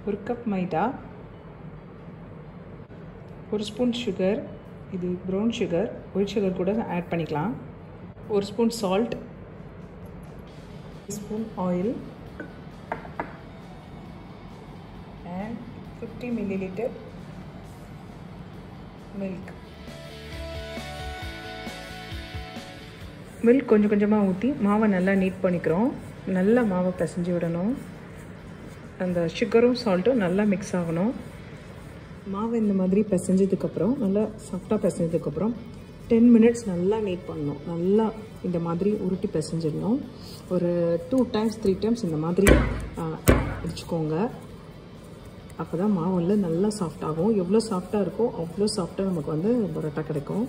ஒரு கப் மைதா ஒரு ஸ்பூன் சுகர் இது ப்ரௌன் சுகர் ஒயிட் சுகர் கூட ஆட் பண்ணிக்கலாம் ஒரு spoon salt spoon oil and fifty millilitre milk milk கொஞ்சம் கொஞ்சமாக ஊற்றி மாவை நல்லா நீட் பண்ணிக்கிறோம் நல்லா மாவை பிசைஞ்சு விடணும் அந்த சுகரும் சால்ட்டும் நல்லா மிக்ஸ் ஆகணும் மாவை இந்த மாதிரி பிசைஞ்சதுக்கப்புறம் நல்லா சாஃப்டாக பிசைஞ்சதுக்கப்புறம் டென் மினிட்ஸ் நல்லா நீட் பண்ணணும் நல்லா இந்த மாதிரி உருட்டி பிசைஞ்சிடணும் ஒரு டூ டைம்ஸ் த்ரீ டைம்ஸ் இந்த மாதிரி அடிச்சுக்கோங்க அப்போ தான் மாவு வந்து நல்லா சாஃப்டாகும் எவ்வளோ சாஃப்டாக இருக்கோ அவ்வளோ சாஃப்டாக நமக்கு வந்து பரோட்டா கிடைக்கும்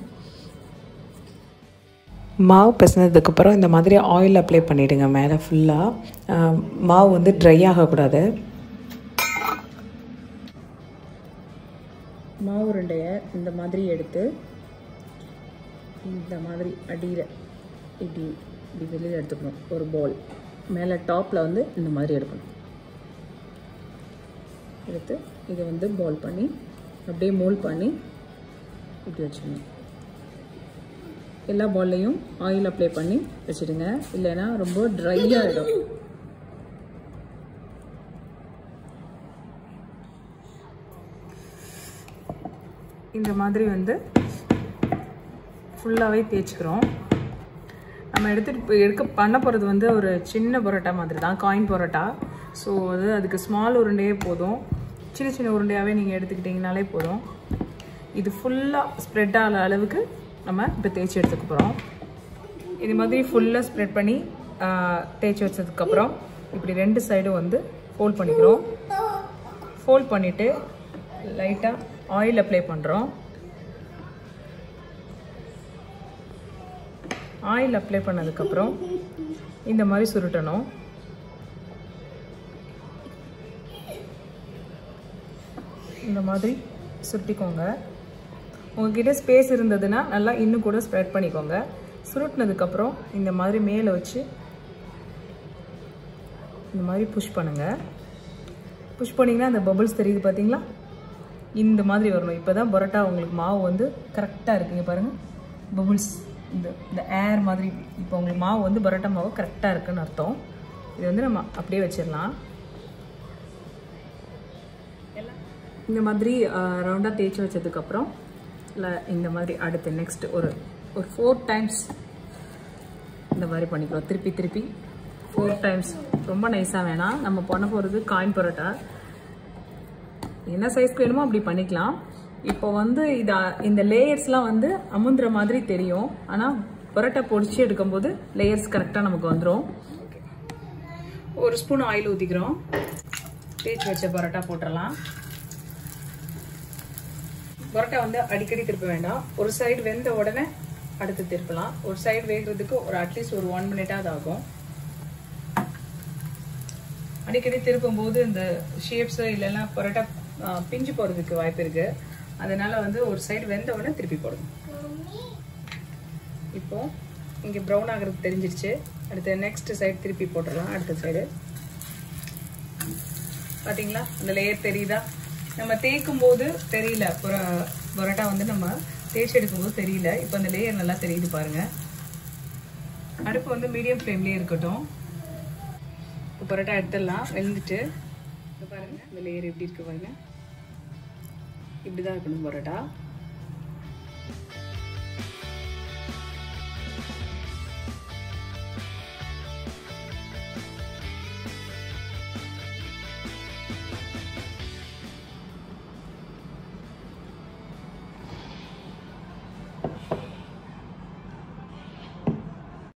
மாவு பிசைஞ்சதுக்கப்புறம் இந்த மாதிரி ஆயில் அப்ளை பண்ணிவிடுங்க மேலே ஃபுல்லாக மாவு வந்து ட்ரை ஆகக்கூடாது மாவு உருண்டையை இந்த மாதிரி எடுத்து இந்த மாதிரி அடியில் இப்படி இப்படி வெளியில் எடுத்துக்கணும் ஒரு பால் மேலே டாப்பில் வந்து இந்த மாதிரி எடுக்கணும் எடுத்து இதை வந்து பால் பண்ணி அப்படியே மோல்ட் பண்ணி இப்படி வச்சுக்கணும் எல்லா பால்லையும் ஆயில் அப்ளை பண்ணி வச்சுடுங்க இல்லைன்னா ரொம்ப ட்ரை ஆகிடும் இந்த மாதிரி வந்து ஃபுல்லாகவே தேய்ச்சிக்கிறோம் நம்ம எடுத்துகிட்டு போய் எடுக்க பண்ண போகிறது வந்து ஒரு சின்ன பரோட்டா மாதிரி தான் காயின் பரோட்டா ஸோ அது அதுக்கு ஸ்மால் உருண்டையே போதும் சின்ன சின்ன உருண்டையாகவே நீங்கள் எடுத்துக்கிட்டிங்கனாலே போதும் இது ஃபுல்லாக ஸ்ப்ரெட் ஆகிற அளவுக்கு நம்ம இப்போ தேய்ச்சி எடுத்துக்க போகிறோம் இது மாதிரி ஃபுல்லாக ஸ்ப்ரெட் பண்ணி தேய்ச்சி வச்சதுக்கப்புறம் இப்படி ரெண்டு சைடும் வந்து ஃபோல்ட் பண்ணிக்கிறோம் ஃபோல்ட் பண்ணிவிட்டு லைட்டாக ஆயில் அப்ளை பண்ணுறோம் ஆயில் அப்ளை பண்ணதுக்கப்புறம் இந்த மாதிரி சுருட்டணும் இந்த மாதிரி சுருட்டிக்கோங்க உங்ககிட்ட ஸ்பேஸ் இருந்ததுன்னா நல்லா இன்னும் கூட ஸ்ப்ரெட் பண்ணிக்கோங்க சுருட்டினதுக்கப்புறம் இந்த மாதிரி மேலே வச்சு இந்த மாதிரி புஷ் பண்ணுங்கள் புஷ் பண்ணிங்கன்னா அந்த பபுள்ஸ் தெரியுது பார்த்தீங்களா இந்த மாதிரி வரணும் இப்போ தான் பரோட்டா உங்களுக்கு மாவு வந்து கரெக்டாக இருக்குங்க பாருங்கள் பபுள்ஸ் இந்த இந்த ஏர் மாதிரி இப்போ உங்களுக்கு மாவு வந்து பரோட்டா மாவு கரெக்டாக இருக்குன்னு அர்த்தம் இது வந்து நம்ம அப்படியே வச்சிடலாம் இந்த மாதிரி ரவுண்டாக தேய்ச்சி வச்சதுக்கப்புறம் இல்லை இந்த மாதிரி அடுத்து நெக்ஸ்ட் ஒரு ஒரு ஃபோர் டைம்ஸ் இந்த மாதிரி பண்ணிக்கிறோம் திருப்பி திருப்பி ஃபோர் டைம்ஸ் ரொம்ப நைஸாக வேணாம் நம்ம பண்ண போகிறது காயின் பரோட்டா என்ன சைஸ்க்கு வேணுமோ அப்படி பண்ணிக்கலாம் இப்போ வந்து இது இந்த லேயர்ஸ்லாம் வந்து அமுந்துற மாதிரி தெரியும் ஆனால் பரோட்டா பொடிச்சு எடுக்கும்போது லேயர்ஸ் கரெக்டாக நமக்கு வந்துடும் ஒரு ஸ்பூன் ஆயில் ஊற்றிக்கிறோம் தேய்ச்சி வச்ச பரோட்டா போட்டுடலாம் பரோட்டா வந்து அடிக்கடி திருப்ப வேண்டாம் ஒரு சைடு வெந்த உடனே அடுத்து திருப்பலாம் ஒரு சைடு வேகிறதுக்கு ஒரு அட்லீஸ்ட் ஒரு ஒன் மினிட்டாவது ஆகும் அடிக்கடி திருப்பும் போது இந்த ஷேப்ஸ் இல்லைன்னா பரோட்டா பிஞ்சு போகிறதுக்கு வாய்ப்பு இருக்கு அதனால வந்து ஒரு சைடு வெந்த உடனே திருப்பி போடணும் இப்போ இங்கே ப்ரௌன் ஆகிறது தெரிஞ்சிருச்சு அடுத்து நெக்ஸ்ட் சைடு திருப்பி போட்டுடலாம் அடுத்த சைடு பார்த்தீங்களா அந்த லேயர் தெரியுதா நம்ம தேய்க்கும் போது தெரியல பரோட்டா வந்து நம்ம தேய்ச்சி எடுக்கும்போது தெரியல இப்போ அந்த லேயர் நல்லா தெரியுது பாருங்க அடுப்பு வந்து மீடியம் ஃப்ளேம்லேயே இருக்கட்டும் இப்போ பரோட்டா எடுத்துடலாம் வெந்துட்டு இப்போ பாருங்க இந்த லேயர் எப்படி இருக்கு பாருங்க இப்படி தான் இருக்கணும் பரோட்டா